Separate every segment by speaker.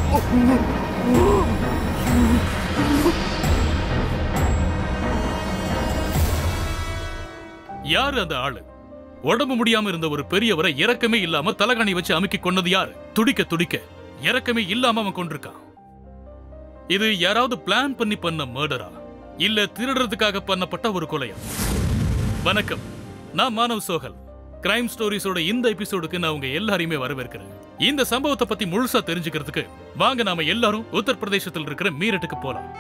Speaker 1: யாரு அந்த ஆளு உடம்பு முடியாம இருந்த ஒரு பெரியவரை இறக்கமே இல்லாம தலகாணி வச்சு அமுக்கி கொன்னது யாரு துடிக்க துடிக்க இறக்கமே இல்லாம அவன் கொண்டிருக்கான் இது யாராவது பிளான் பண்ணி பண்ண மர்டரா இல்ல திருடுறதுக்காக பண்ணப்பட்ட ஒரு கொலையா வணக்கம் நான் மானவ் சோகல் கிரைம் ஸ்டோரிஸோட இந்த எபிசோடுக்கு நான் உங்க எல்லாரையுமே வரவேற்கிறேன் இந்த சம்பவத்தை பத்தி முழுசா தெரிஞ்சுக்கிறதுக்கு வாங்க நாம எல்லாரும் உத்தரப்பிரதேசத்தில் இருக்கிற மீரட்டுக்கு போலாம்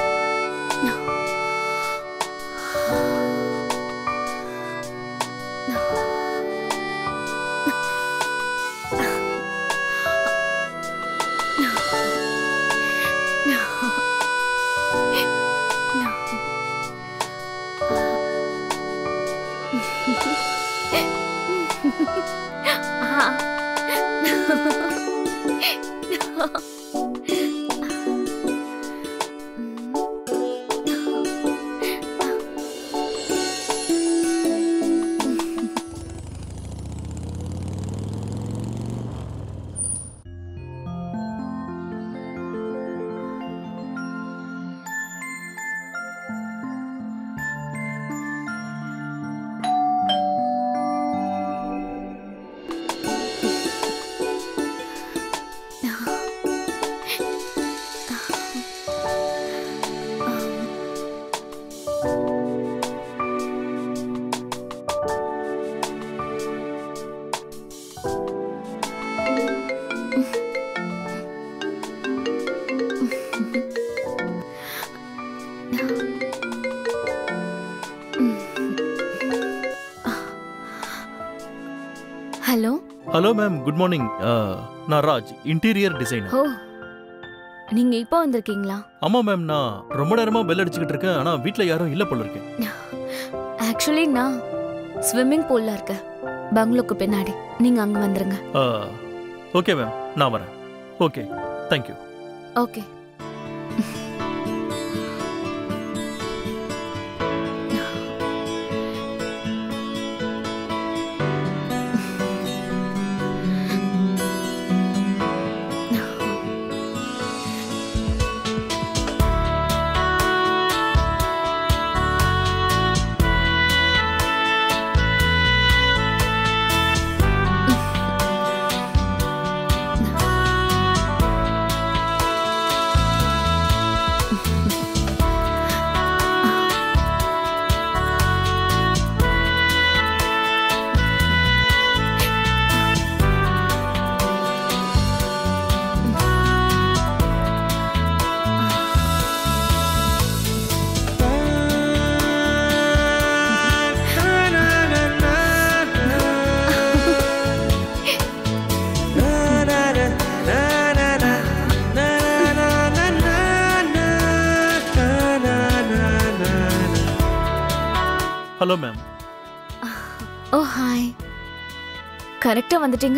Speaker 2: hello
Speaker 3: hello ma'am good morning நான் ராஜ் இன்டீரியர் டிசைனர்
Speaker 2: ஓ நீங்க இப்போ வந்திருக்கீங்களா
Speaker 3: ஆமா மேம் நான் ரொம்ப நேரமா பெல் அடிச்சுக்கிட்டு இருக்கேன் ஆனா வீட்ல யாரும் இல்ல போல இருக்கேன்
Speaker 2: ஆக்சுவலி நான் ஸ்விம்மிங் பூல்ல இருக்கேன் பங்களூக்கு பின்னாடி நீங்க அங்க வந்துருங்க
Speaker 3: ஓகே மேம் நான் வரேன் okay thank you
Speaker 2: okay
Speaker 3: hello ma'am
Speaker 2: oh hi கரெக்டா வந்துட்டீங்க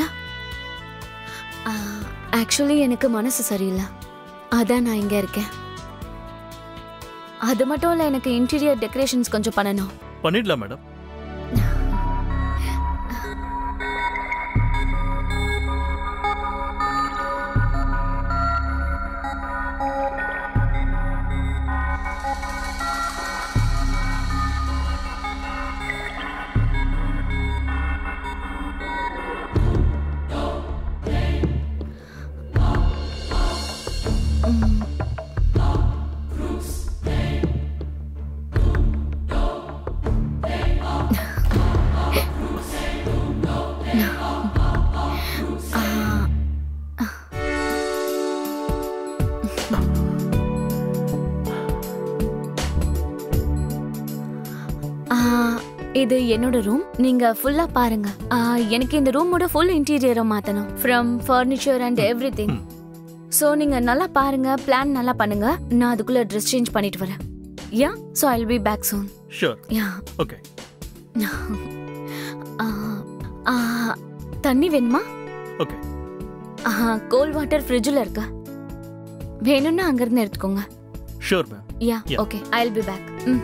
Speaker 2: ஆக்சுவலி எனக்கு மனசு சரியில்லை அதான் நான் இங்க இருக்கேன் அது மட்டும் இல்ல எனக்கு இன்டீரியர் டெக்கரேஷன்ஸ் கொஞ்சம் பண்ணணும்
Speaker 3: பண்ணிடலாம் மேடம்
Speaker 2: ஆ, இது என்னோட ரூம் நீங்க ஃபுல்லா பாருங்க ஆ, எனக்கு இந்த ரூமோட ஃபுல் இன்டீரியரை மாத்தணும் from furniture and everything so நீங்க நல்லா பாருங்க பிளான் நல்லா பண்ணுங்க நான் அதுக்குள்ள ட்ரெஸ் சேஞ்ச் பண்ணிட்டு வரேன் yeah so I be back soon
Speaker 3: sure
Speaker 2: yeah
Speaker 3: okay
Speaker 2: தண்ணி வேணுமா
Speaker 3: ஓகே
Speaker 2: கோல்ட் வாட்டர் ஃப்ரிட்ஜில் இருக்கு வேணும்னா அங்கிருந்து எடுத்துக்கோங்க
Speaker 3: sure ma'am
Speaker 2: yeah
Speaker 3: Yeah.
Speaker 2: Okay I will be back ம்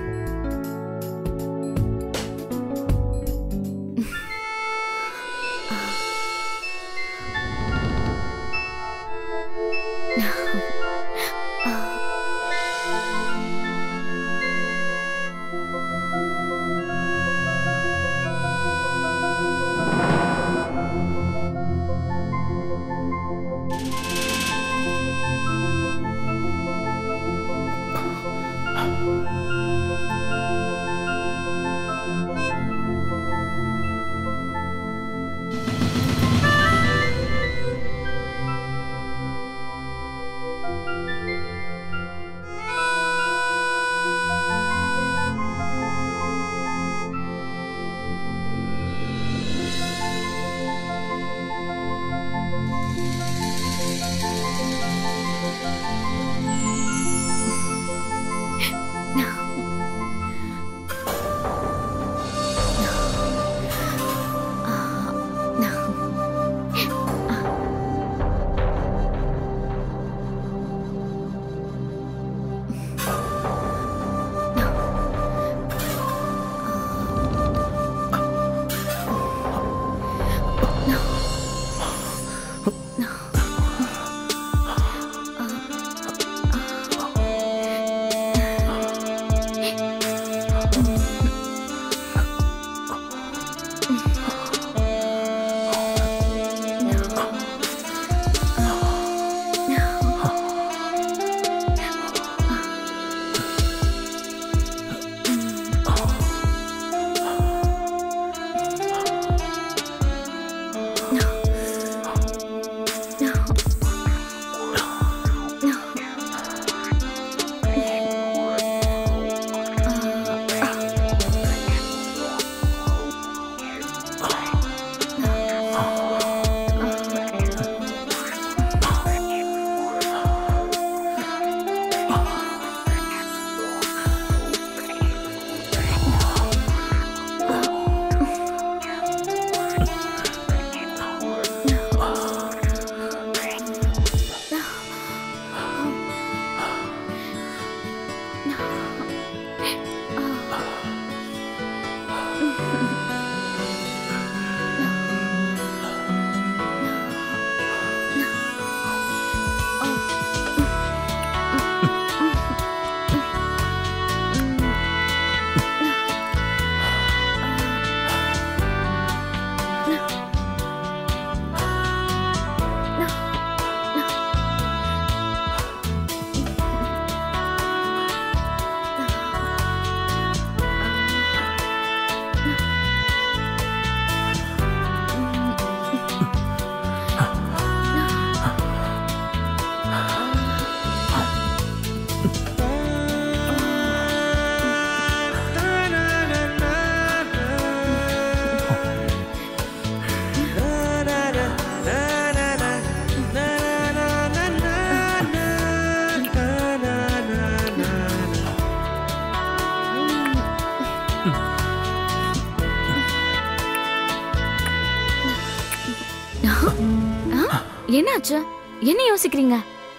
Speaker 2: என்னாச்சு என்ன யோசிக்கிறீங்க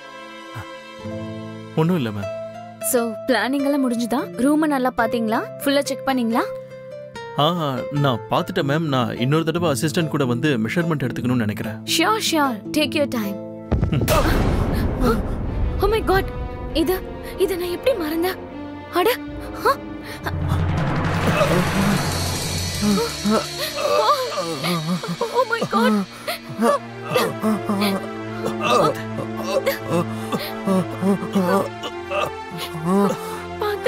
Speaker 3: ஒன்றும் இல்லை மேம்
Speaker 2: சோ பிளானிங் எல்லாம் முடிஞ்சுதா ரூம் நல்லா பாத்தீங்களா ஃபுல்லா செக் பண்ணீங்களா
Speaker 3: ஆ நான் பார்த்துட்டேன் மேம் நான் இன்னொரு தடவை அசிஸ்டன்ட் கூட வந்து மெஷர்மெண்ட் எடுத்துக்கணும்னு நினைக்கிறேன்
Speaker 2: sure sure take your time oh my God இது இது நான் எப்படி மறந்தேன் அட ஆ! ஓ மை காட் பாத்து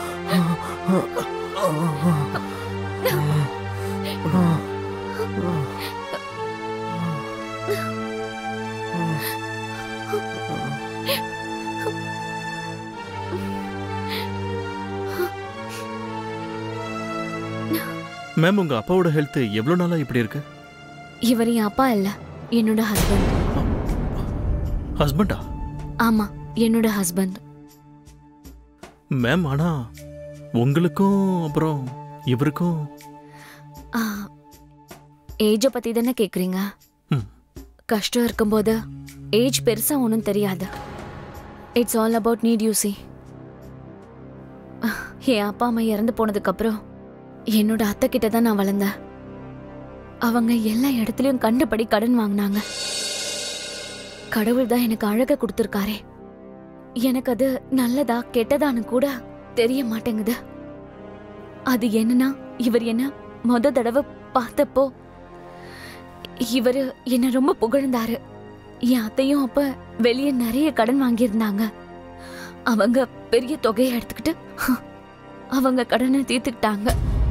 Speaker 3: மேம் உங்க அப்பாவோட ஹெல்த் எவ்வளோ நாளா இப்படி இருக்கு
Speaker 2: இவர் என் அப்பா இல்ல என்னோட ஹஸ்பண்ட்
Speaker 3: ஹஸ்பண்டா
Speaker 2: ஆமா என்னோட ஹஸ்பண்ட்
Speaker 3: மேம் ஆனா உங்களுக்கும் அப்புறம் இவருக்கும்
Speaker 2: ஏஜை பத்தி தானே கேக்குறீங்க
Speaker 3: ம்.
Speaker 2: கஷ்டம் இருக்கும்போது ஏஜ் பெருசா ஒன்றும் தெரியாது it's all about need you see என் அப்பா அம்மா இறந்து போனதுக்கு அப்புறம் என்னோட அத்தை கிட்ட தான் நான் வளர்ந்தேன் அவங்க எல்லா இடத்துலயும் கண்டபடி கடன் வாங்கினாங்க கடவுள் தான் எனக்கு அழக கொடுத்துருக்காரே எனக்கு அது நல்லதா கெட்டதான்னு கூட தெரிய மாட்டேங்குது அது என்னன்னா இவர் என்ன மொத தடவை பார்த்தப்போ இவரு என்ன ரொம்ப புகழ்ந்தாரு என் அத்தையும் அப்ப வெளியே நிறைய கடன் வாங்கியிருந்தாங்க அவங்க பெரிய தொகையை எடுத்துக்கிட்டு அவங்க கடனை தீர்த்துக்கிட்டாங்க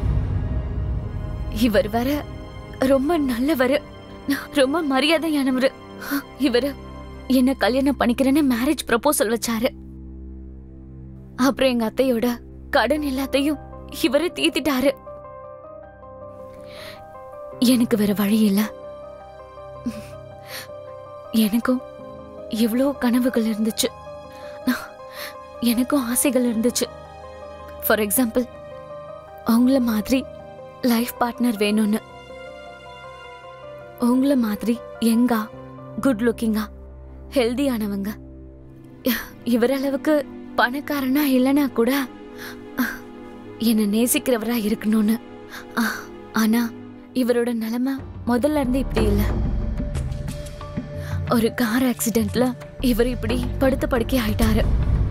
Speaker 2: இவர் வேற ரொம்ப நல்லவர் ரொம்ப மரியாதையானவர் இவரு என்ன கல்யாணம் பண்ணிக்கிறேன்னு மேரேஜ் ப்ரப்போசல் வச்சாரு அப்புறம் எங்க அத்தையோட கடன் எல்லாத்தையும் இவரு தீத்திட்டாரு எனக்கு வேற வழி இல்ல எனக்கும் எவ்வளோ கனவுகள் இருந்துச்சு எனக்கும் ஆசைகள் இருந்துச்சு ஃபார் எக்ஸாம்பிள் அவங்கள மாதிரி லைஃப் பார்ட்னர் வேணும்னு உங்கள மாதிரி யங்கா குட் லுக்கிங்கா ஹெல்தியானவங்க இவர் அளவுக்கு பணக்காரனா இல்லைனா கூட அஹ், என்னை நேசிக்கிறவரா இருக்கணும்னு அஹ், ஆனா இவரோட நிலைமை முதல்ல இருந்து இப்படி இல்ல ஒரு கார் ஆக்சிடென்ட்ல இவர் இப்படி படுத்த படுக்கை ஆயிட்டாரு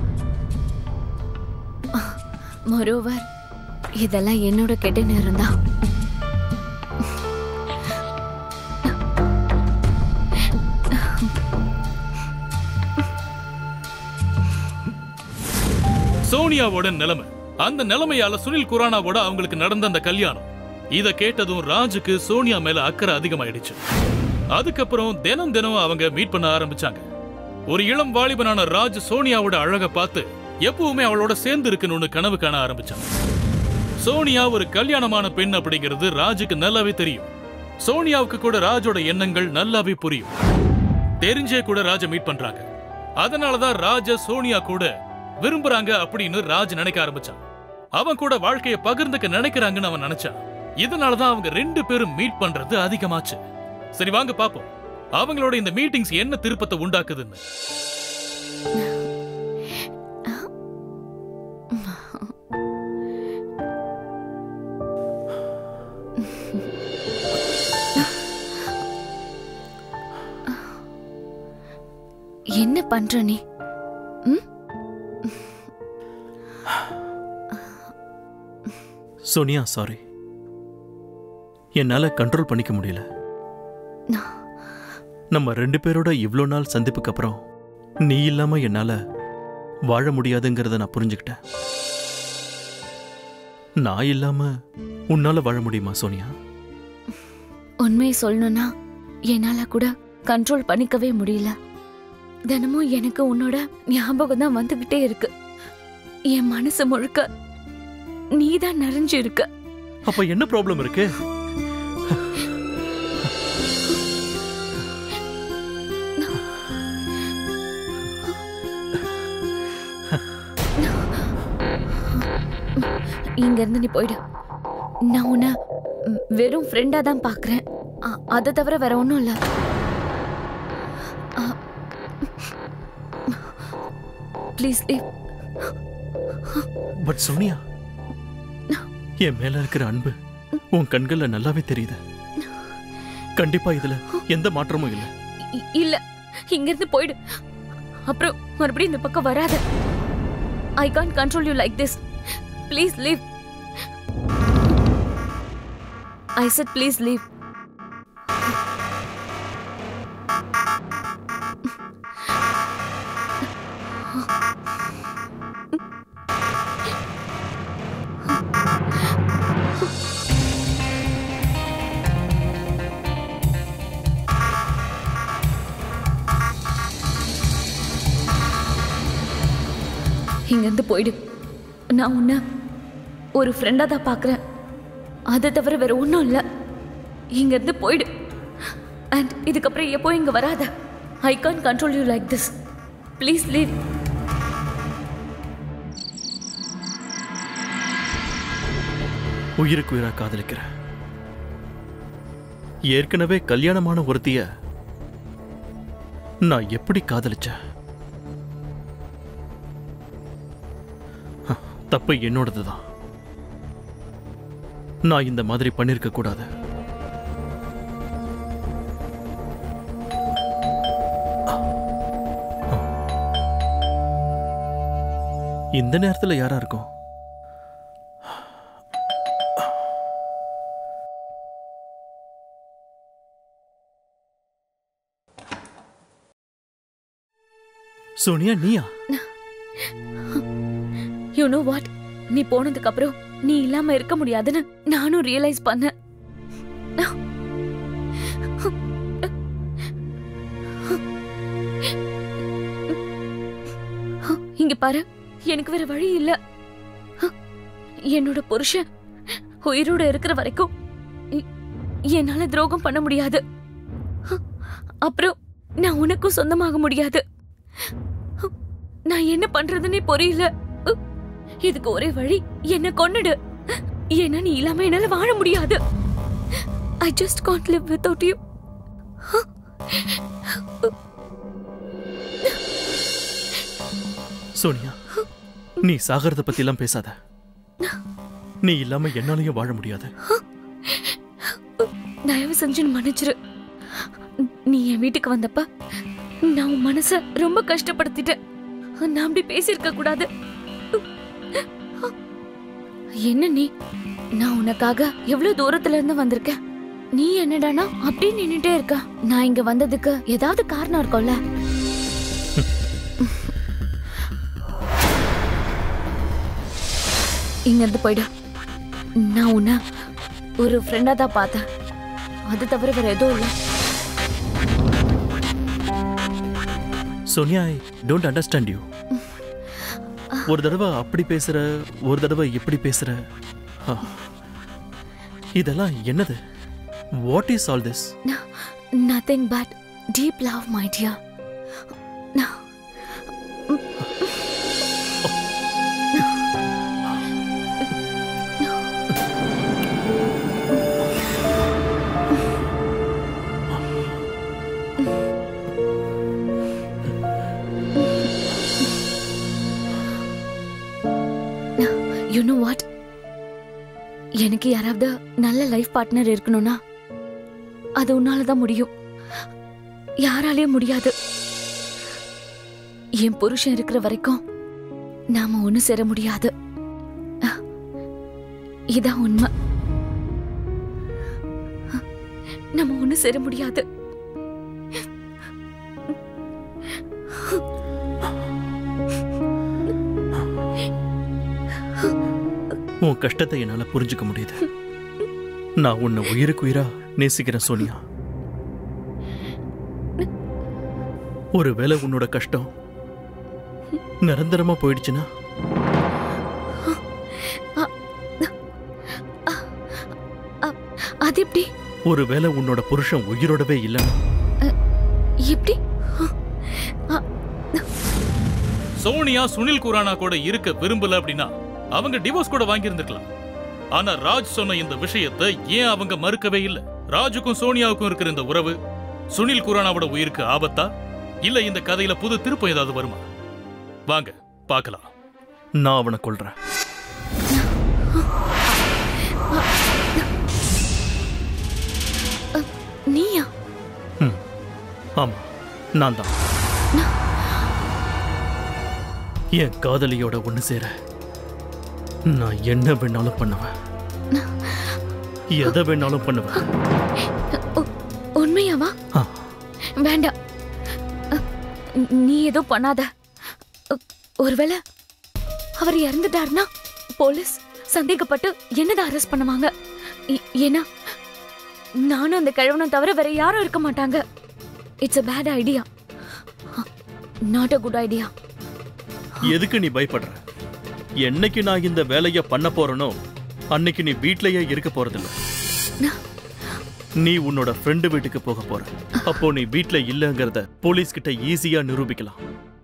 Speaker 2: மொரோவர் இதெல்லாம் என்னோட கெட்ட நேரம் தான்
Speaker 1: சோனியாவோட நிலைமை அந்த நிலைமையால சுனில் குரானாவோட அவங்களுக்கு நடந்த அந்த கல்யாணம் இத கேட்டதும் ராஜுக்கு சோனியா மேல அக்கறை அதிகமாயிடுச்சு அதுக்கப்புறம் தினம் தினம் அவங்க மீட் பண்ண ஆரம்பிச்சாங்க ஒரு இளம் வாலிபனான ராஜ் சோனியாவோட அழக பார்த்து எப்பவுமே அவளோட சேர்ந்து இருக்கணும்னு கனவு காண ஆரம்பிச்சான் சோனியா ஒரு கல்யாணமான பெண் அப்படிங்கிறது ராஜுக்கு நல்லாவே தெரியும் சோனியாவுக்கு கூட ராஜோட எண்ணங்கள் நல்லாவே புரியும் தெரிஞ்சே கூட ராஜ மீட் பண்றாங்க அதனாலதான் ராஜ சோனியா கூட விரும்புறாங்க அப்படின்னு ராஜ் நினைக்க ஆரம்பிச்சான் அவன் கூட வாழ்க்கைய பகிர்ந்துக்க நினைக்கிறாங்கன்னு அவன் நினைச்சான் இதனாலதான் அவங்க ரெண்டு பேரும் மீட் பண்றது அதிகமாச்சு சரி வாங்க பாப்போம் அவங்களோட இந்த மீட்டிங்ஸ் என்ன திருப்பத்தை உண்டாக்குதுன்னு
Speaker 2: என்ன பண்ற நீ
Speaker 3: சோனியா சாரி என்னால கண்ட்ரோல் பண்ணிக்க முடியல நம்ம ரெண்டு பேரோட இவ்வளோ நாள் சந்திப்புக்கு அப்புறம் நீ இல்லாம என்னால வாழ முடியாதுங்கிறத நான் புரிஞ்சுக்கிட்டேன் நான் இல்லாம உன்னால வாழ முடியுமா சோனியா
Speaker 2: உண்மையை சொல்லணும்னா என்னால கூட கண்ட்ரோல் பண்ணிக்கவே முடியல தினமும் எனக்கு உன்னோட ஞாபகம் தான் வந்துகிட்டே இருக்கு என் மனசு முழுக்க நீதான் நிறைஞ்சு இருக்க
Speaker 3: அப்ப என்ன ப்ராப்ளம் இருக்கு
Speaker 2: இங்க இருந்து நீ போயிடு நான் உன்னை ம், வெறும் ஃப்ரெண்டா தான் பாக்குறேன் அ- அதை தவிர வேற ஒன்றும் இல்ல ப்ளீஸ் லீவ்
Speaker 3: பட் சோனியா என் மேல இருக்கிற அன்பு உன் கண்கள்ல நல்லாவே தெரியுது கண்டிப்பா இதுல எந்த மாற்றமும் இல்லை
Speaker 2: இல்ல இங்க இருந்து போயிடு அப்புறம் மறுபடியும் இந்த பக்கம் வராத I can control you like this please leave I said please leave இங்கேருந்து போயிடு நான் உன்னை ஒரு ஃப்ரெண்டாக தான் பார்க்குறேன் அதை தவிர வேற ஒன்றும் இல்லை இங்கேருந்து போயிடு அண்ட் இதுக்கப்புறம் எப்போ இங்கே வராத I can control you like this please leave
Speaker 3: உயிருக்கு உயிரா காதலிக்கிற ஏற்கனவே கல்யாணமான ஒருத்திய நான் எப்படி காதலிச்சேன் ஹ, தப்பு என்னோடதுதான் நான் இந்த மாதிரி பண்ணிருக்க கூடாது இந்த நேரத்துல யாரா இருக்கும் சோனியா நீயா
Speaker 2: யூ நோ வாட் நீ போனதுக்கு அப்புறம் நீ இல்லாம இருக்க முடியாதுன்னு நானும் ரியலைஸ் பண்ணேன் இங்க பாரு எனக்கு வேற வழி இல்ல என்னோட புருஷன் உயிரோட இருக்கிற வரைக்கும் எ- என்னால துரோகம் பண்ண முடியாது அப்புறம் நான் உனக்கும் சொந்தமாக முடியாது நான் என்ன பண்றதுன்னே புரியல இதுக்கு ஒரே வழி என்ன கொன்னுடு ஏன்னா நீ இல்லாம என்னால வாழ முடியாது I just can't live without you
Speaker 3: Sonia நீ சாகிறத பத்தி எல்லாம் பேசாத நீ இல்லாம என்னாலயும் வாழ முடியாது
Speaker 2: தயவு செஞ்சு என்னை மன்னிச்சிரு நீ என் வீட்டுக்கு வந்தப்ப நான் உன் மனச ரொம்ப கஷ்டப்படுத்திட்டேன் நான் அப்படி பேசியிருக்க கூடாது என்ன நீ நான் உனக்காக எவ்வளவு தூரத்துல இருந்து வந்திருக்கேன் நீ என்னடானா அப்படியே நின்னுட்டே இருக்க நான் இங்க வந்ததுக்கு ஏதாவது காரணம் இருக்கும்ல இங்க இருந்து போயிடு நான் உன்னை ஒரு ஃப்ரெண்டா தான் பார்த்தேன் அது தவிர வேற எதுவும் இல்லை
Speaker 3: Sonia I don't understand you ஒரு தடவை அப்படி பேசுற ஒரு தடவை இப்படி பேசுற ஆ. இதெல்லாம் என்னது what is all this
Speaker 2: nothing but deep love my dear you know what எனக்கு யாராவது நல்ல லைஃப் பார்ட்னர் இருக்கணும்னா அது உன்னால தான் முடியும் யாராலையும் முடியாது என் புருஷன் இருக்கிற வரைக்கும் நாம ஒண்ணு சேர முடியாது அஹ், இதான் உண்மை அஹ், நம்ம ஒண்ணு சேர முடியாது
Speaker 3: உன் கஷ்டத்தை என்னால புரிஞ்சுக்க முடியுது நான் உன்னை உயிருக்கு உயிரா நேசிக்கிறேன் சோனியா ஒருவேளை உன்னோட கஷ்டம் நிரந்தரமா போயிடுச்சுன்னா
Speaker 2: அது எப்படி
Speaker 3: ஒருவேளை உன்னோட புருஷன் உயிரோடவே இல்லைன்னா
Speaker 2: எப்படி
Speaker 1: சோனியா சுனில் குரானா கூட இருக்க விரும்பல அப்படின்னா அவங்க டிவோர்ஸ் கூட வாங்கியிருந்திருக்கலாம் ஆனா ராஜ் சொன்ன இந்த விஷயத்தை ஏன் அவங்க மறுக்கவே இல்ல ராஜுக்கும் சோனியாவுக்கும் இருக்கிற இந்த உறவு சுனில் குரானாவோட உயிருக்கு ஆபத்தா இல்ல இந்த கதையில புது திருப்பம் ஏதாவது வருமா வாங்க பார்க்கலாம்
Speaker 3: நான் அவனை கொல்றேன்
Speaker 2: நீயா
Speaker 3: ம் ஆமா நான் தான் என் காதலியோட ஒண்ணு சேர நான் என்ன வேணாலும் பண்ணுவேன் எதை வேணாலும் பண்ணுவேன்
Speaker 2: உ- உண்மையாவா
Speaker 3: ஆ,
Speaker 2: வேண்டாம் அ, நீ ஏதோ பண்ணாத அ, ஒருவேளை அவர் இறந்துட்டாருன்னா போலீஸ் சந்தேகப்பட்டு என்னதான் அரெஸ்ட் பண்ணுவாங்க ஏ- ஏன்னா நானும் அந்த கிழவனும் தவிர வேற யாரும் இருக்க மாட்டாங்க it's a bad idea not a good idea
Speaker 3: எதுக்கு நீ பயப்படுற என்னைக்கு நான் இந்த வேலைய பண்ண போறேனோ அன்னைக்கு நீ வீட்லயே இருக்க போறதில்ல நீ உன்னோட ஃப்ரெண்டு வீட்டுக்கு போக போற அப்போ நீ வீட்ல இல்லங்கறத போலீஸ் கிட்ட ஈஸியா நிரூபிக்கலாம்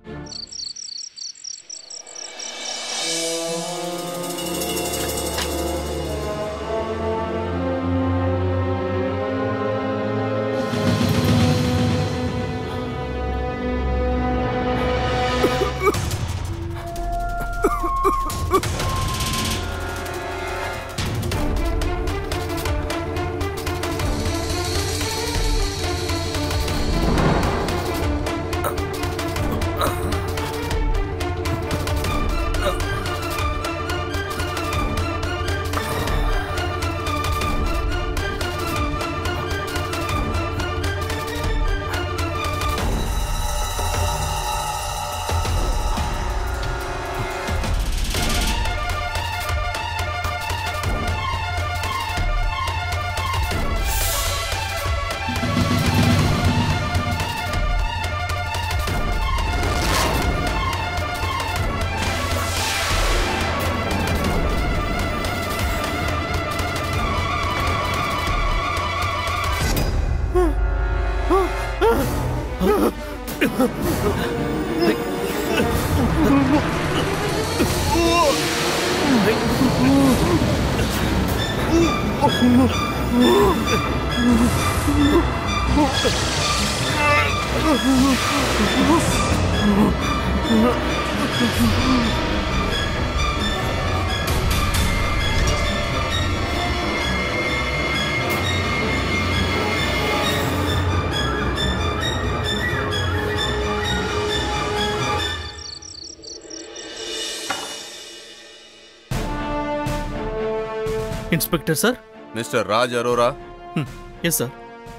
Speaker 3: inspector sir
Speaker 4: mister Raj Arora
Speaker 3: yes sir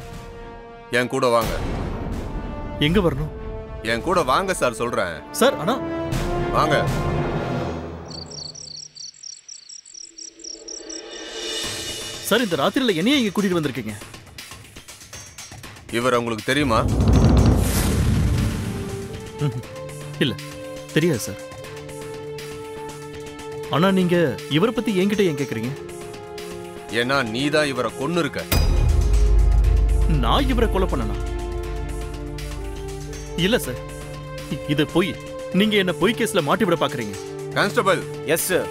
Speaker 4: என் கூட வாங்க
Speaker 3: எங்க வரணும்
Speaker 4: என் கூட வாங்க சார் சொல்றேன்
Speaker 3: சார் ஆனா
Speaker 4: வாங்க
Speaker 3: சார் இந்த ராத்திரியில என்னைய இங்க கூட்டிட்டு வந்திருக்கீங்க
Speaker 4: இவர் உங்களுக்கு தெரியுமா
Speaker 3: இல்ல தெரியாது சார் ஆனா நீங்க இவரை பத்தி என்கிட்ட ஏன் கேக்குறீங்க
Speaker 4: ஏன்னா நீ தான் இவரை கொன்னு இருக்க
Speaker 3: நான் இவரை கொலை பண்ணனா இல்ல சார் இ- இது பொய் நீங்க என்ன பொய் கேஸ்ல மாட்டி விட பாக்குறீங்க
Speaker 4: கான்ஸ்டபிள்
Speaker 5: எஸ் சார்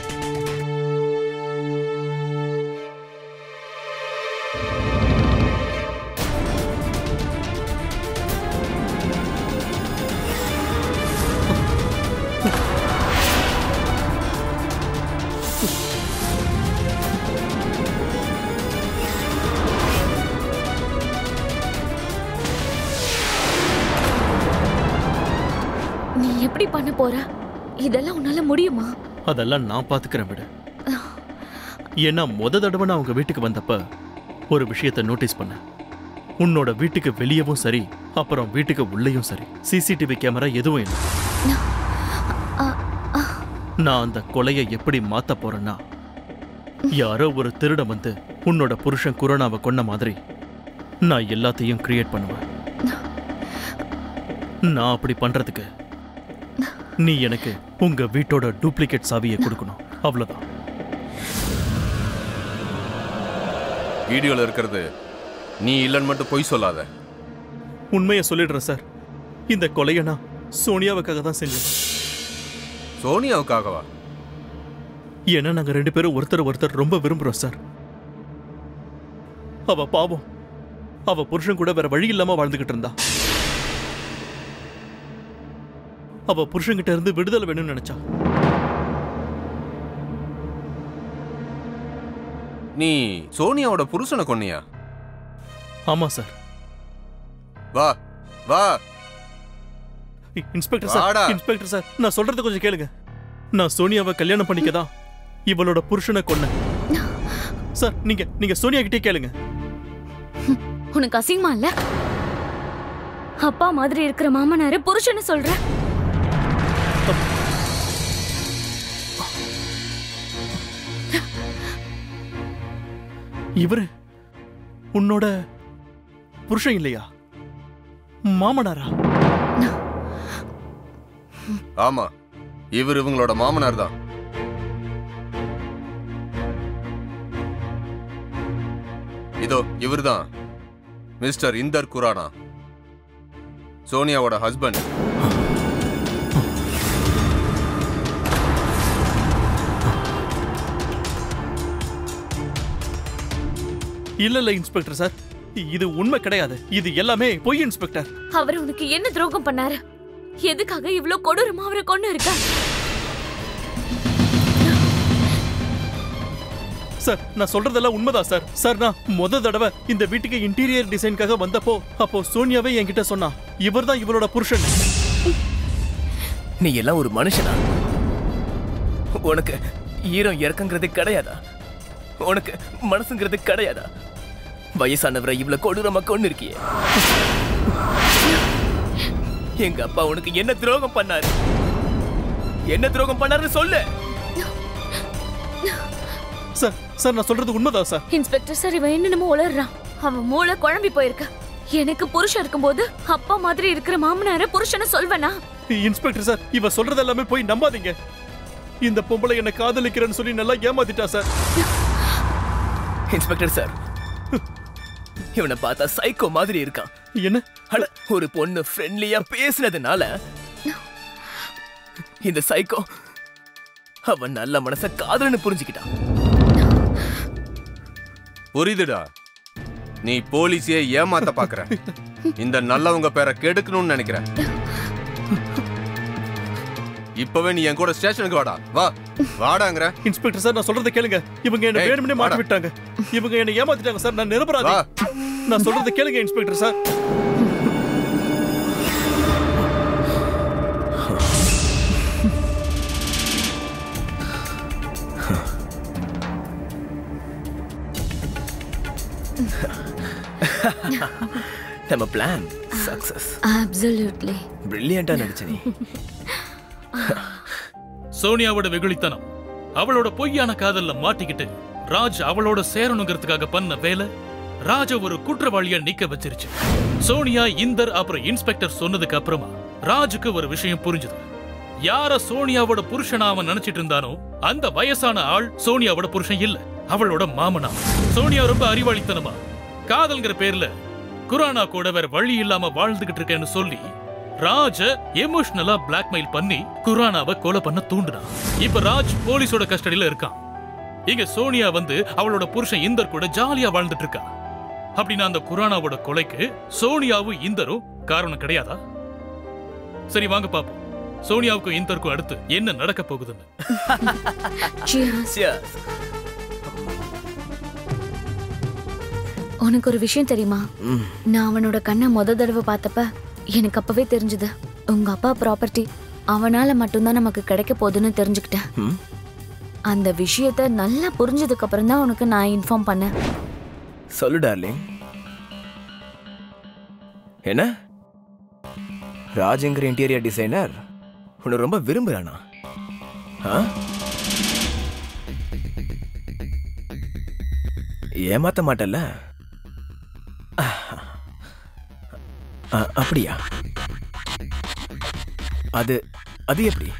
Speaker 2: நீ எப்படி பண்ண போற இதெல்லாம் உன்னால முடியுமா
Speaker 3: அதெல்லாம் நான் பாத்துக்கிறேன் விடு ஏன்னா முத தடவை நான் உங்க வீட்டுக்கு வந்தப்ப ஒரு விஷயத்தை நோட்டீஸ் பண்ணேன் உன்னோட வீட்டுக்கு வெளியவும் சரி அப்புறம் வீட்டுக்கு உள்ளேயும் சரி சிசிடிவி கேமரா எதுவும் இல்லை நான் அந்த கொலையை எப்படி மாத்த போறேன்னா யாரோ ஒரு திருட வந்து உன்னோட புருஷன் குரோனாவை கொன்ன மாதிரி நான் எல்லாத்தையும் கிரியேட் பண்ணுவேன் நான் அப்படி பண்றதுக்கு நீ எனக்கு உங்க வீட்டோட டூப்ளிகேட் சாவியை கொடுக்கணும் அவ்வளவுதான்
Speaker 4: வீடியோல இருக்கிறது நீ இல்லைன்னு மட்டும் பொய் சொல்லாத
Speaker 3: உண்மையை சொல்லிடுறேன் சார் இந்த கொலையை நான் சோனியாவுக்காக தான் செஞ்சேன்
Speaker 4: சோனியாவுக்காகவா
Speaker 3: ஏன்னா நாங்க ரெண்டு பேரும் ஒருத்தர் ஒருத்தர் ரொம்ப விரும்புறோம் சார் அவ பாவம் அவ புருஷன் கூட வேற வழி இல்லாம வாழ்ந்துகிட்டு இருந்தா அவ புருஷன்கிட்ட இருந்து விடுதலை வேணும்னு நினைச்சா
Speaker 4: நீ சோனியாவோட புருஷனை கொன்னியா
Speaker 3: ஆமா சார்
Speaker 4: வா வா
Speaker 3: இ- இன்ஸ்பெக்டர்
Speaker 4: வாடா.
Speaker 3: சார் இன்ஸ்பெக்டர் சார் நான் சொல்றத கொஞ்சம் கேளுங்க நான் சோனியாவை கல்யாணம் பண்ணிக்கதான் இவளோட புருஷனை கொன்னேன் சார் நீங்க நீங்க சோனியா கிட்டே கேளுங்க
Speaker 2: உனக்கு அசிங்கமா இல்ல அப்பா மாதிரி இருக்கிற மாமனாரு புருஷன்னு சொல்ற
Speaker 3: இவரு உன்னோட புருஷன் இல்லையா மாமனாரா
Speaker 4: ஆமா இவர் இவங்களோட மாமனார் தான் இதோ இவர்தான் மிஸ்டர் இந்தர் குரானா சோனியாவோட ஹஸ்பண்ட்
Speaker 3: இல்ல இல்ல இன்ஸ்பெக்டர் சார் இது உண்மை கிடையாது இது எல்லாமே பொய் இன்ஸ்பெக்டர்
Speaker 2: அவர் உனக்கு என்ன துரோகம் பண்ணாரு எதுக்காக இவ்ளோ கொடூரமா அவரை கொண்டு இருக்க
Speaker 3: சார் நான் சொல்றதெல்லாம் உண்மைதான் சார் சார் நான் முத தடவை இந்த வீட்டுக்கு இன்டீரியர் டிசைனுக்காக வந்தப்போ அப்போ சோனியாவே என்கிட்ட சொன்னா இவர்தான் இவளோட புருஷன்
Speaker 5: நீ எல்லாம் ஒரு மனுஷனா உனக்கு ஈரம் இறக்கங்கிறது கிடையாதா உனக்கு மனசுங்கிறது கிடையாதா வயசானவரை இவ்வளவு கொடூரமா கொண்டு இருக்கியே எங்க அப்பா உனக்கு என்ன துரோகம் பண்ணாரு என்ன துரோகம் பண்ணாருன்னு சொல்லு
Speaker 3: சார் சார் நான் சொல்றது உண்மைதான் சார்
Speaker 2: இன்ஸ்பெக்டர் சார் இவன் என்னென்னமோ உளறான் அவன் மூளை குழம்பி போயிருக்க எனக்கு புருஷன் இருக்கும்போது அப்பா மாதிரி இருக்கிற மாமனார புருஷனை சொல்வனா
Speaker 3: இன்ஸ்பெக்டர் சார் இவ சொல்றது எல்லாமே போய் நம்பாதீங்க இந்த பொம்பளை என்ன காதலிக்கிறேன்னு சொல்லி நல்லா ஏமாத்திட்டா சார்
Speaker 5: இன்ஸ்பெக்டர் சார் இவனை பார்த்தா சைக்கோ மாதிரி இருக்கான்
Speaker 3: என்ன
Speaker 5: அட ஒரு பொண்ணு ஃப்ரெண்ட்லியா பேசினதுனால இந்த சைக்கோ அவன் நல்ல மனச காதல்னு புரிஞ்சுக்கிட்டான்
Speaker 4: புரியுதுடா நீ போலீஸையே ஏமாத்த பாக்குற இந்த நல்லவங்க பேரை கெடுக்கணும்னு நினைக்கிற இப்பவே நீ என் கூட ஸ்டேஷனுக்கு வாடா வா வாடாங்கிற
Speaker 3: இன்ஸ்பெக்டர் சார் நான் சொல்றதை கேளுங்க இவங்க என்ன
Speaker 4: ஏய்,
Speaker 3: வேணும்னே மாட்டி
Speaker 4: வாடா.
Speaker 3: விட்டாங்க இவங்க என்ன ஏமாத்திட்டாங்க சார் நான் நிரபராதி
Speaker 4: வா
Speaker 3: நான் சொல்றதை கேளுங்க இன்ஸ்பெக்டர் சார்
Speaker 5: நம்ம பிளான் சக்சஸ்
Speaker 2: அப்சல்யூட்லி
Speaker 5: பிரில்லியண்டா நடிச்ச நீ
Speaker 1: சோனியாவோட வெகுளித்தனம் அவளோட பொய்யான காதல்ல மாட்டிக்கிட்டு ராஜ் அவளோட சேரணுங்கிறதுக்காக பண்ண வேலை ராஜ ஒரு குற்றவாளியா நிக்க வச்சிருச்சு சோனியா இந்தர் அப்புறம் இன்ஸ்பெக்டர் சொன்னதுக்கு அப்புறமா ராஜுக்கு ஒரு விஷயம் புரிஞ்சுது யார சோனியாவோட புருஷனா அவன் நினைச்சிட்டு இருந்தானோ அந்த வயசான ஆள் சோனியாவோட புருஷன் இல்ல அவளோட மாமனா சோனியா ரொம்ப அறிவாளித்தனமா காதல்ங்கிற பேர்ல குரானா கூட வேற வழி இல்லாம வாழ்ந்துகிட்டு இருக்கேன்னு சொல்லி ராஜ எமோஷனலா பிளாக்மெயில் பண்ணி குரானாவை கொலை பண்ண தூண்டுனான் இப்ப ராஜ் போலீஸோட கஸ்டடியில இருக்கான் இங்க சோனியா வந்து அவளோட புருஷன் இந்தர் கூட ஜாலியா வாழ்ந்துட்டு இருக்கா அப்படின்னா அந்த குரானாவோட கொலைக்கு சோனியாவும் இந்தரும் காரணம் கிடையாதா சரி வாங்க பாப்போம் சோனியாவுக்கும் இந்தருக்கும் அடுத்து என்ன நடக்க போகுதுன்னு
Speaker 2: Cheers.
Speaker 5: Cheers.
Speaker 2: உனக்கு ஒரு விஷயம் தெரியுமா
Speaker 5: ம்.
Speaker 2: நான் அவனோட கண்ணை முத தடவை பார்த்தப்ப எனக்கு அப்பவே தெரிஞ்சது உங்க அப்பா ப்ராப்பர்ட்டி அவனால மட்டும்தான் நமக்கு கிடைக்க போகுதுன்னு தெரிஞ்சுக்கிட்டேன்
Speaker 5: ம்.
Speaker 2: அந்த விஷயத்த நல்லா புரிஞ்சதுக்கு அப்புறம் தான் உனக்கு நான் இன்ஃபார்ம் பண்ணேன்
Speaker 5: சொல்லு டார்லிங் என்ன ராஜுங்கிற இன்டீரியர் டிசைனர் உன்னை ரொம்ப விரும்புறானா ஆ? ஏமாத்த மாட்டல்ல ஆ, அப்படியா அது அது எப்படி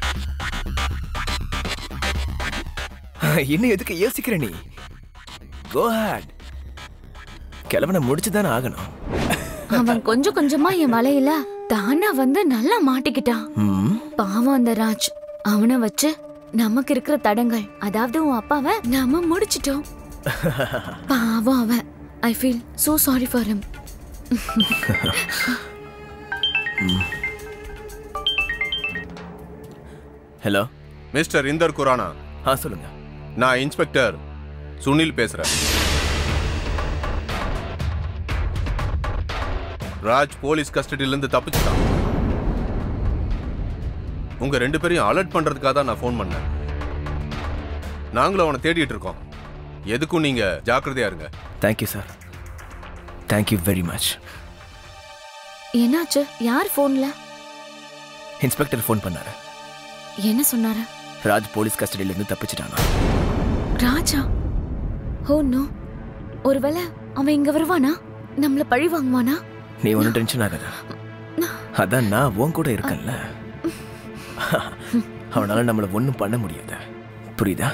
Speaker 5: இன்னும் எதுக்கு யோசிக்கிற நீ கோ ஹேட் கிழவனை முடிச்சு தானே ஆகணும்
Speaker 2: அவன் கொஞ்சம் கொஞ்சமா என் வலையில தானா வந்து நல்லா மாட்டிக்கிட்டான்
Speaker 5: ம்
Speaker 2: பாவம் அந்த ராஜ் அவனை வச்சு நமக்கு இருக்கிற தடங்கள் அதாவது உன் அப்பாவை நாம முடிச்சிட்டோம் பாவம் அவன் I feel so sorry for him
Speaker 5: hello
Speaker 4: mister Inder Khurana
Speaker 5: ஆ சொல்லுங்க
Speaker 4: நான் இன்ஸ்பெக்டர் சுனில் பேசுறேன் ராஜ் போலீஸ் கஸ்டடியில இருந்து தப்பிச்சிட்டான் உங்க ரெண்டு பேரையும் அலர்ட் பண்றதுக்காக தான் நான் ஃபோன் பண்ணேன் நாங்களும் அவனை தேடிட்டு இருக்கோம் எதுக்கும் நீங்க ஜாக்கிரதையா இருங்க
Speaker 5: thank you sir thank you very much
Speaker 2: என்னாச்சு யார் ஃபோன்ல
Speaker 5: இன்ஸ்பெக்டர் ஃபோன் பண்ணாரு
Speaker 2: என்ன சொன்னாரு
Speaker 5: ராஜ் போலீஸ் கஸ்டடியில இருந்து தப்பிச்சிட்டானா
Speaker 2: ராஜா ஓ நோ ஒருவேளை அவன் இங்க வருவானா நம்மள பழி வாங்குவானா
Speaker 5: நீ ஒன்றும் டென்ஷன் ஆகாத அதான் நான் உன் கூட இருக்கேன்ல அவனால நம்மள ஒன்றும் பண்ண முடியாது புரியுதா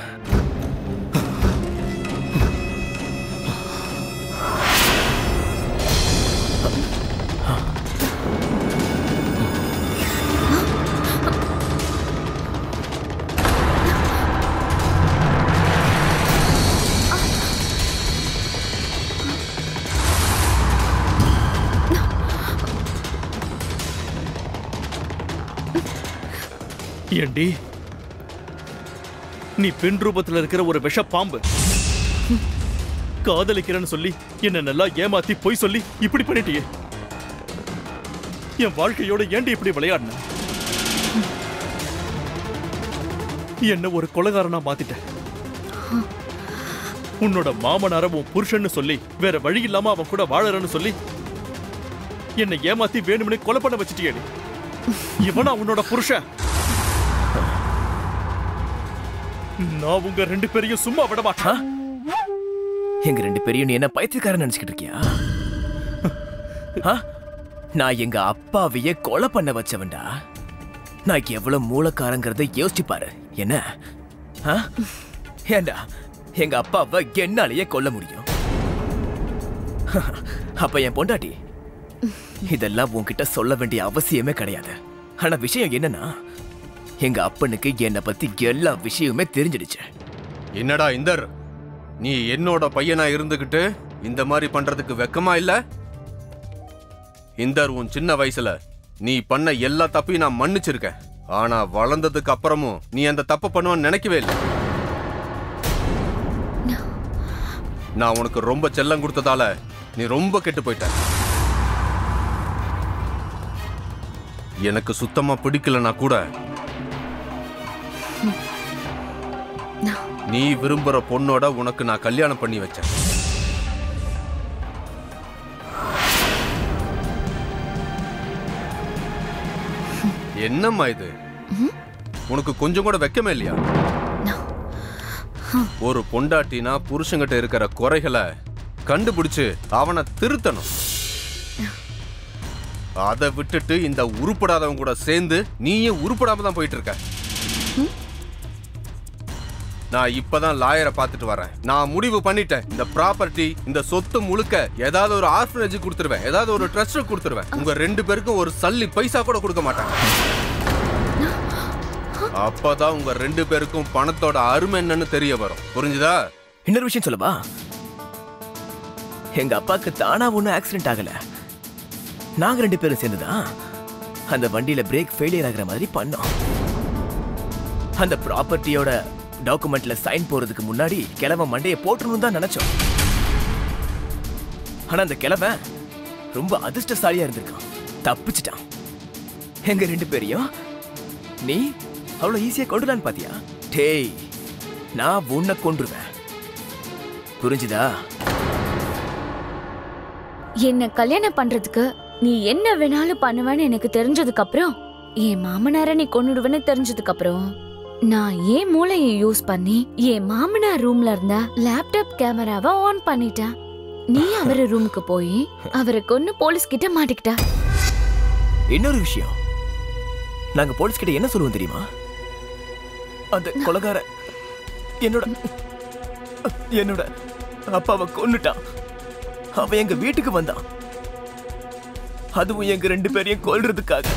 Speaker 3: ஏண்டி நீ பெண் ரூபத்துல இருக்கிற ஒரு விஷ பாம்பு காதலிக்கிறேன்னு சொல்லி என்ன நல்லா ஏமாத்தி பொய் சொல்லி இப்படி பண்ணிட்டியே என் வாழ்க்கையோட ஏண்டி இப்படி விளையாடின என்ன ஒரு கொலகாரனா மாத்திட்ட உன்னோட மாமனார உன் புருஷன்னு சொல்லி வேற வழி இல்லாம அவன் கூட வாழறன்னு சொல்லி என்னை ஏமாத்தி வேணும்னு கொலை பண்ண வச்சிட்டியேடி இவனா உன்னோட புருஷன் நான் உங்க ரெண்டு பேரையும் சும்மா விட மாட்டேன்
Speaker 5: எங்க ரெண்டு பேரையும் நீ என்ன பைத்தியக்காரன் நினைச்சுக்கிட்டு இருக்கியா ஆ? நான் எங்க அப்பாவையே கொலை பண்ண வச்சவன்டா நான் எவ்வளவு மூலக்காரங்கிறத யோசிச்சு பாரு என்ன ஆ? ஏண்டா எங்க அப்பாவை என்னாலேயே கொல்ல முடியும் அப்ப என் பொண்டாட்டி இதெல்லாம் உன்கிட்ட சொல்ல வேண்டிய அவசியமே கிடையாது ஆனா விஷயம் என்னன்னா எங்க அப்பனுக்கு என்னை பத்தி எல்லா விஷயமுமே தெரிஞ்சிடுச்சு
Speaker 4: என்னடா இந்தர் நீ என்னோட பையனா இருந்துகிட்டு இந்த மாதிரி பண்றதுக்கு வெக்கமா இல்ல இந்தர் உன் சின்ன வயசுல நீ பண்ண எல்லா தப்பையும் நான் மன்னிச்சிருக்கேன் ஆனா வளர்ந்ததுக்கு அப்புறமும் நீ அந்த தப்பை பண்ணுவேன்னு நினைக்கவே இல்லை நான் உனக்கு ரொம்ப செல்லம் கொடுத்ததால நீ ரொம்ப கெட்டு போயிட்ட எனக்கு சுத்தமா பிடிக்கலனா கூட நீ விரும்புற பொண்ணோட உனக்கு நான் கல்யாணம் பண்ணி வச்சேன் என்னம்மா இது உனக்கு கொஞ்சம் கூட வெக்கமே இல்லையா ஒரு பொண்டாட்டினா புருஷங்கிட்ட இருக்கிற குறைகளை கண்டுபிடிச்சு அவனை திருத்தணும் அதை விட்டுட்டு இந்த உருப்படாதவங்க கூட சேர்ந்து நீயும் உருப்படாம தான் போயிட்டு இருக்க நான் இப்பதான் லாயரை பார்த்துட்டு வரேன் நான் முடிவு பண்ணிட்டேன் இந்த ப்ராப்பர்ட்டி இந்த சொத்து முழுக்க ஏதாவது ஒரு ஆர்ஃபனேஜ் கொடுத்துருவேன் ஏதாவது ஒரு ட்ரஸ்ட் கொடுத்துருவேன் உங்க ரெண்டு பேருக்கும் ஒரு சல்லி பைசா கூட கொடுக்க மாட்டேன் அப்பதான் உங்க ரெண்டு பேருக்கும் பணத்தோட அருமை என்னன்னு தெரிய வரும் புரிஞ்சுதா
Speaker 5: இன்னொரு விஷயம் சொல்லவா எங்க அப்பாக்கு தானா ஒன்றும் ஆக்சிடென்ட் ஆகல நாங்க ரெண்டு பேரும் சேர்ந்துதான் அந்த வண்டியில பிரேக் ஃபெயிலியர் ஆகுற மாதிரி பண்ணோம் அந்த ப்ராப்பர்ட்டியோட டாக்குமெண்ட்ல சைன் போறதுக்கு முன்னாடி கிழவன் மண்டையை போட்டுணும் தான் நினைச்சோம் ஆனா அந்த கிழவன் ரொம்ப அதிர்ஷ்டசாலியா இருந்திருக்கான் தப்பிச்சிட்டான் எங்க ரெண்டு பேரையும் நீ அவ்வளவு ஈஸியா கொண்டுலான்னு பாத்தியா டேய் நான் உன்னை கொன்றுவேன் புரிஞ்சுதா
Speaker 2: என்ன கல்யாணம் பண்றதுக்கு நீ என்ன வேணாலும் பண்ணுவேன்னு எனக்கு தெரிஞ்சதுக்கு அப்புறம் என் மாமனார நீ கொன்னுடுவேன்னு தெரிஞ்சதுக்கு அப்புறம் நான் ஏன் மூளையை யூஸ் பண்ணி என் மாமனார் ரூம்ல இருந்த லேப்டாப் கேமராவை ஆன் பண்ணிட்டேன் நீ அவர் ரூமுக்கு போய் அவரை கொன்னு போலீஸ் கிட்ட மாட்டிக்கிட்ட
Speaker 5: இன்னொரு விஷயம் நாங்க போலீஸ் கிட்ட என்ன சொல்லுவோம் தெரியுமா அந்த கொலகார என்னோட என்னோட அப்பாவை கொன்னுட்டான் அவன் எங்க வீட்டுக்கு வந்தான் அதுவும் எங்க ரெண்டு பேரையும் கொல்றதுக்காக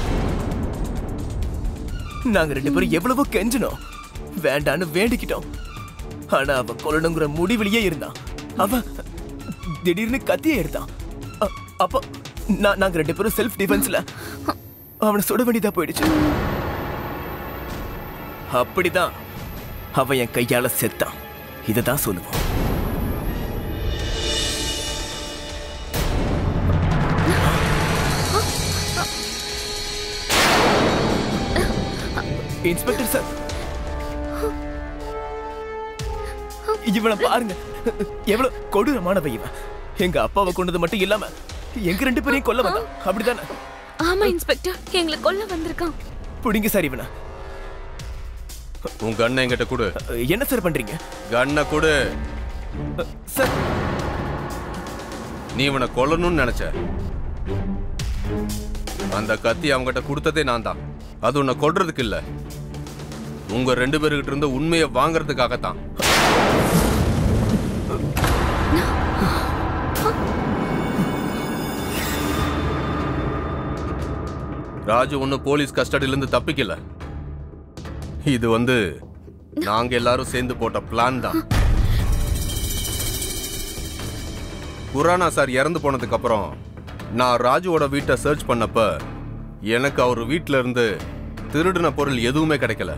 Speaker 5: நாங்க ரெண்டு பேரும் எவ்வளவோ கெஞ்சினோம் வேண்டான்னு வேண்டிக்கிட்டோம் ஆனா அவ கொல்லணுங்கிற முடிவிலேயே இருந்தான் அவ திடீர்னு கத்தியை எடுத்தான் அ- அப்ப நான் நாங்க ரெண்டு பேரும் செல்ஃப் டிஃபென்ஸ்ல அவனை சுட வேண்டியதா போயிடுச்சு அப்படிதான் அவன் என் கையால செத்தான் இததான் சொல்லுவோம் இன்ஸ்பெக்டர் சார் இவனை பாருங்க எவ்வளவு கொடூரமானவன் இவன் எங்க அப்பாவை கொண்டது மட்டும் இல்லாம எங்க ரெண்டு பேரையும் கொல்ல வந்தான் அப்படிதானே
Speaker 2: ஆமா இன்ஸ்பெக்டர் எங்களை கொல்ல வந்திருக்கான்
Speaker 5: புடிங்க சார் இவனை
Speaker 4: உன் கண்ணை என்கிட்ட கொடு
Speaker 5: என்ன சார் பண்றீங்க
Speaker 4: கண்ணை கொடு
Speaker 5: சார்
Speaker 4: நீ இவனை கொல்லணும்னு நினைச்ச அந்த கத்தி அவங்ககிட்ட கொடுத்ததே நான் தான் அது உன்னை கொல்றதுக்கு இல்ல உங்க ரெண்டு பேருக்கிட்ட இருந்து உண்மையை வாங்குறதுக்காகத்தான் ராஜு ஒன்னும் போலீஸ் கஸ்டடியில இருந்து தப்பிக்கல இது வந்து நாங்க எல்லாரும் சேர்ந்து போட்ட பிளான் தான் குரானா சார் இறந்து போனதுக்கு அப்புறம் நான் ராஜுவோட வீட்டை சர்ச் பண்ணப்ப எனக்கு அவர் வீட்ல இருந்து திருடின பொருள் எதுவுமே கிடைக்கல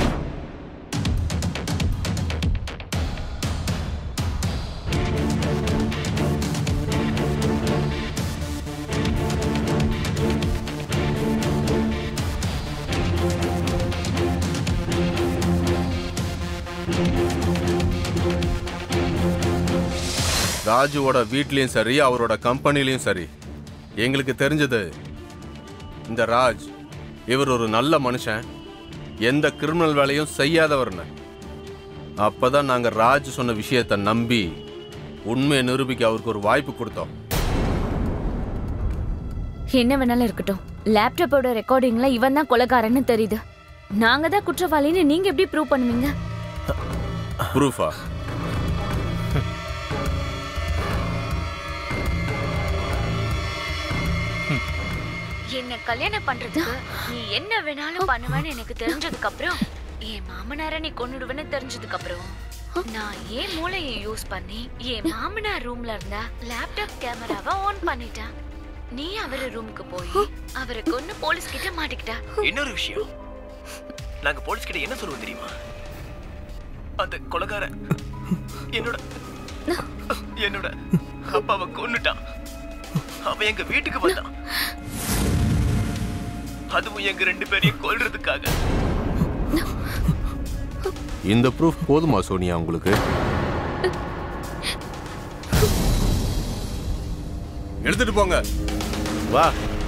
Speaker 4: ராஜுவோட வீட்லயும் சரி அவரோட கம்பெனிலையும் சரி எங்களுக்கு தெரிஞ்சது இந்த ராஜ் இவர் ஒரு நல்ல மனுஷன் எந்த கிரிமினல் வேலையும் செய்யாதவர்னு அப்பதான் நாங்க ராஜ் சொன்ன விஷயத்தை நம்பி உண்மையை நிரூபிக்க அவருக்கு ஒரு வாய்ப்பு கொடுத்தோம்
Speaker 2: என்ன வேணாலும் இருக்கட்டும் லேப்டாப்போட ரெக்கார்டிங்ல இவன் தான் கொலைகாரன்னு தெரியுது நாங்க தான் குற்றவாளின்னு நீங்க எப்படி ப்ரூவ் பண்ணுவீங்க
Speaker 4: ப்ரூஃபா
Speaker 2: என்ன கல்யாணம் பண்றதுக்கு நீ என்ன வேணாலும் பண்ணுவேன்னு எனக்கு தெரிஞ்சதுக்கு அப்புறம் என் மாமனார நீ கொன்னுடுவேன்னு தெரிஞ்சதுக்கு அப்புறம் நான் ஏன் மூளையை யூஸ் பண்ணி என் மாமனார் ரூம்ல இருந்த லேப்டாப் கேமராவை ஆன் பண்ணிட்டேன் நீ அவரு ரூமுக்கு போய் அவரை கொன்னு போலீஸ் கிட்ட மாட்டிக்கிட்ட
Speaker 5: இன்னொரு விஷயம் நாங்க போலீஸ் கிட்ட என்ன சொல்லுவோம் தெரியுமா அந்த கொலகார என்னோட என்னோட அப்பாவை கொன்னுட்டான் அவன் எங்க வீட்டுக்கு வந்தான் அதுவும் எங்க ரெண்டு பேரையும் கொல்றதுக்காக
Speaker 4: இந்த ப்ரூஃப் போதுமா சோனியா உங்களுக்கு எடுத்துட்டு போங்க வா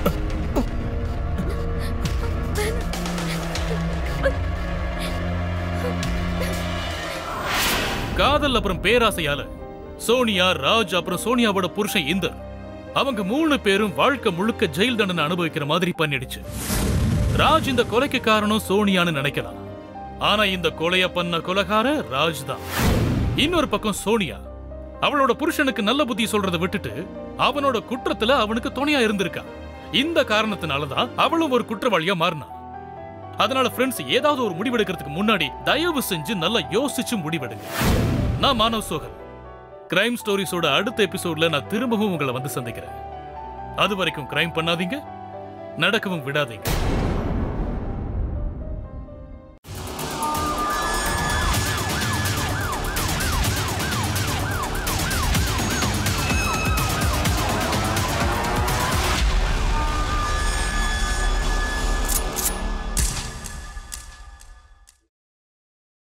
Speaker 1: காதல் அப்புறம் பேராசையால சோனியா ராஜ் அப்புறம் சோனியாவோட புருஷன் இந்தர் அவங்க மூணு பேரும் வாழ்க்கை முழுக்க ஜெயில் தண்டனை அனுபவிக்கிற மாதிரி பண்ணிடுச்சு ராஜ் இந்த கொலைக்கு காரணம் சோனியான்னு நினைக்கலாம் ஆனா இந்த கொலைய பண்ண கொலைகார ராஜ் தான் இன்னொரு பக்கம் சோனியா அவளோட புருஷனுக்கு நல்ல புத்தி சொல்றதை விட்டுட்டு அவனோட குற்றத்துல அவனுக்கு துணையா இருந்திருக்கா இந்த காரணத்தினால தான் அவளும் ஒரு குற்றவாளியா மாறினா அதனால ஃப்ரெண்ட்ஸ் ஏதாவது ஒரு முடிவெடுக்கிறதுக்கு முன்னாடி தயவு செஞ்சு நல்லா யோசிச்சு முடிவெடுங்க நான் மானவ் சோகன் கிரைம் ஸ்டோரிஸோட அடுத்த எபிசோட்ல நான் திரும்பவும் உங்களை வந்து சந்திக்கிறேன் அது வரைக்கும் கிரைம் பண்ணாதீங்க நடக்கவும் விடாதீங்க